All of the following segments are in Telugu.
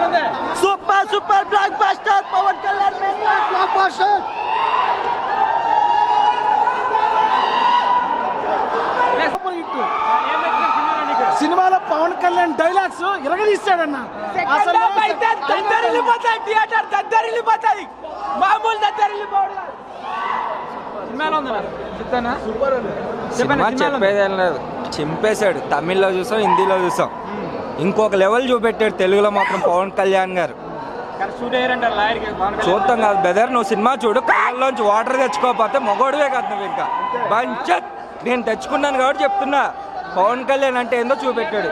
Super super blockbuster Pawan Kalyan blockbuster సినిమాలో పవన్ కళ్యాణ్ డైలాగ్స్ ఇరగదీస్తాడన్న అసలు దద్దరిల్లిపోతాయి థియేటర్ దద్దరిల్లిపోతాయి మామూలు దద్దరిల్లిపోవడం సినిమాలో ఉందా చెప్తానా సినిమా చెప్పేదేం లేదు చింపేశాడు తమిళ్లో చూసాం హిందీలో చూసాం ఇంకొక లెవెల్ చూపెట్టాడు తెలుగులో మాత్రం పవన్ కళ్యాణ్ గారు షూట్ అయ్యారంటారు లాయర్కి చూద్దాం కాదు బెదర్ నువ్వు సినిమా చూడు కళ్ళల్లోంచి వాటర్ తెచ్చుకోకపోతే మొగోడువే కాదు నువ్వు ఇంకా బంచత్ నేను తెచ్చుకున్నాను కాబట్టి చెప్తున్నా పవన్ కళ్యాణ్ అంటే ఏందో చూపెట్టాడు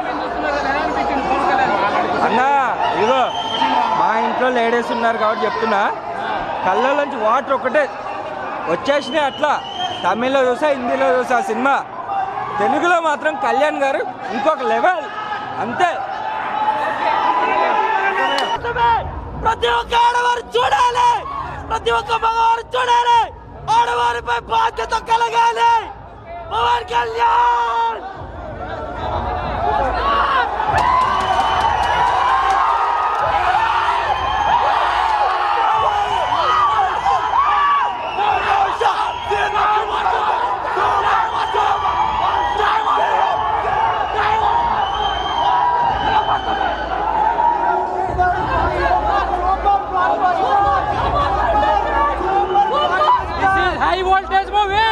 అన్నా ఇదిగో మా ఇంట్లో లేడీస్ ఉన్నారు కాబట్టి చెప్తున్నా కళ్ళలోంచి వాటర్ ఒకటే వచ్చేసినాయి అట్లా తమిళ్లో చూసా హిందీలో చూసా సినిమా తెలుగులో మాత్రం కళ్యాణ్ గారు ఇంకొక లెవెల్ అంతే ప్రతి ఒక్క ఆడవారు చూడాలి ప్రతి ఒక్క మగవారు చూడాలి ఆడవారిపై బాధ్యత కలగాలి Pawan Kalyan high voltage movie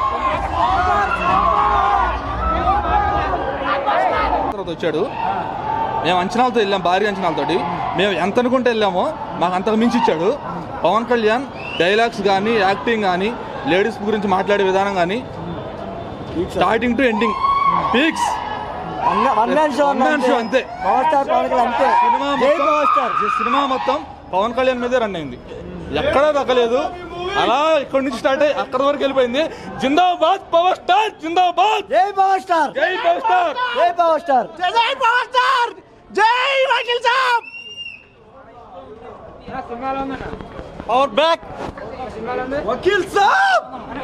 తర్వాత వచ్చాడు మేము అంచనాలతో వెళ్ళాం భారీ అంచనాలతోటి మేము ఎంత అనుకుంటే వెళ్ళామో మాకు అంతకు మించి ఇచ్చాడు పవన్ కళ్యాణ్ డైలాగ్స్ కానీ యాక్టింగ్ కానీ లేడీస్ గురించి మాట్లాడే విధానం కానీ starting to ending peaks one man show One man show అంతే. పవర్ స్టార్ పవన్ కళ్యాణ్ అంతే సినిమా జై మొత్తం పవర్ స్టార్ సినిమా మొత్తం పవన్ కళ్యాణ్ మీదే రన్ అయింది ఎక్కడా తగ్గలేదు అలా ఇక్కడి నుంచి స్టార్ట్ అయ్యి అక్కడి వరకు వెళ్ళిపోయింది జిందాబాద్ పవర్ స్టార్ జిందాబాద్ జై పవర్ స్టార్ జై పవర్ స్టార్ జై పవర్ స్టార్ జై పవర్ స్టార్ జై వకీల్ సాబ్ పవర్ బ్యాక్ వకీల్ సాబ్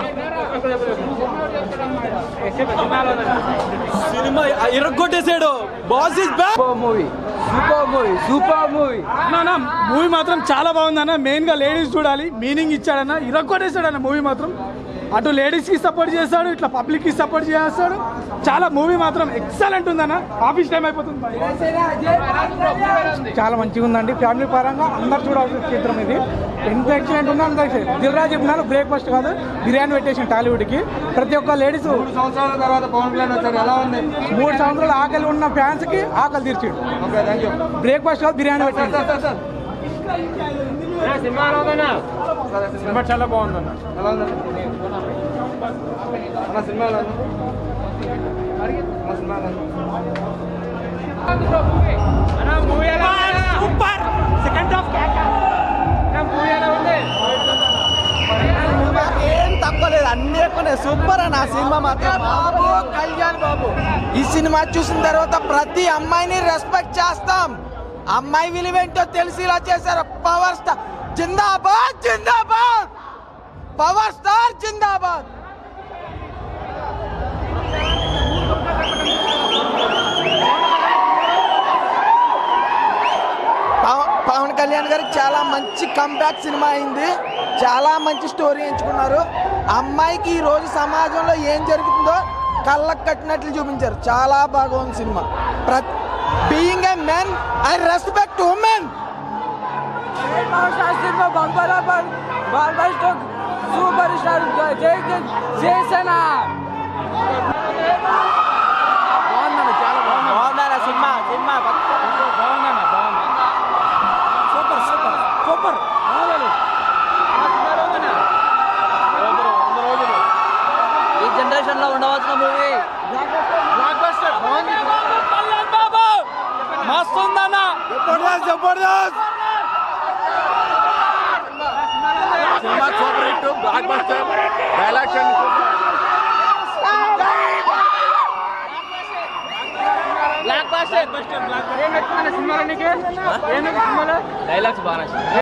సినిమా ఇరగొట్టేసాడు boss is back movie super movie super movie అన్న మూవీ మాత్రం చాలా బాగుందన్న మెయిన్ గా లేడీస్ చూడాలి మీనింగ్ ఇచ్చాడన్న ఇరగొట్టేశాడన్న మూవీ మాత్రం అటు లేడీస్ కి సపోర్ట్ చేస్తాడు ఇట్లా పబ్లిక్ కి సపోర్ట్ చేస్తాడు చాలా మూవీ మాత్రం ఎక్సలెంట్ ఉందన్న ఆఫీస్ టైం అయిపోతుంది చాలా మంచిగా ఉందండి ఫ్యామిలీ పరంగా అందరు చూడాల్సిన చిత్రం ఇది ఎంత ఎక్సలెంట్ ఉందో అంత ఎక్సలెంట్ దిల్రాజ్ చెప్పినారు బ్రేక్ఫాస్ట్ కాదు బిర్యానీ పెట్టేసిన టాలీవుడ్ కి ప్రతి ఒక్క లేడీస్ సంవత్సరాల తర్వాత పవన్ కళ్యాణ్ వచ్చాడు ఎలా ఉంది మూడు సంవత్సరాలు ఆకలి ఉన్న ఫ్యాన్స్ కి ఆకలి తీర్చాడు ఓకే థ్యాంక్ యూ బ్రేక్ఫాస్ట్ కాదు బిర్యానీ పెట్టాడు సినిమా చాలా బాగుందన్న ఎలా ఉంది అన్న సినిమా ఎలా ఉంది అన్న సినిమా ఎలా ఉంది సూపర్ సెకండ్ హాఫ్ మూవీ ఎలా ఉంది ఏం తక్కువ లేదు అన్ని ఎక్కువనే సూపర్ అన్న ఆ సినిమా మాత్రం బాబు కళ్యాణ్ బాబు ఈ సినిమా చూసిన తర్వాత ప్రతి అమ్మాయిని రెస్పెక్ట్ చేస్తాం అమ్మాయి విలువేంటో తెలిసి ఇలా చేశారు పవర్ స్టార్ జిందాబాద్ జిందాబాద్ పవర్ స్టార్ జిందాబాద్ పవ- పవన్ కళ్యాణ్ గారికి చాలా మంచి కంబ్యాక్ సినిమా అయింది చాలా మంచి స్టోరీ ఎంచుకున్నారు అమ్మాయికి ఈ రోజు సమాజంలో ఏం జరుగుతుందో కళ్ళకు కట్టినట్లు చూపించారు చాలా బాగుంది సినిమా being a men I respect women సినిమా బంపర్ సూపర్ స్టార్ జై చేసన బాగుందన్న చాలా బాగుందన్న సినిమా సినిమా సూపర్ సూపర్ సూపర్ ఈ జనరేషన్ లో ఉండవలసిన మూవీ కళ్యాణ్ బాబు మస్తు ఉందన్న జబర్దస్త్ జబర్దస్త్ సినిమా super hit blockbuster dialogues blockbuster ఏం నచ్చిందన్న సినిమాలో నీకు ఏం నచ్చింది సినిమాలో డైలాగ్స్ బాగా నచ్చింది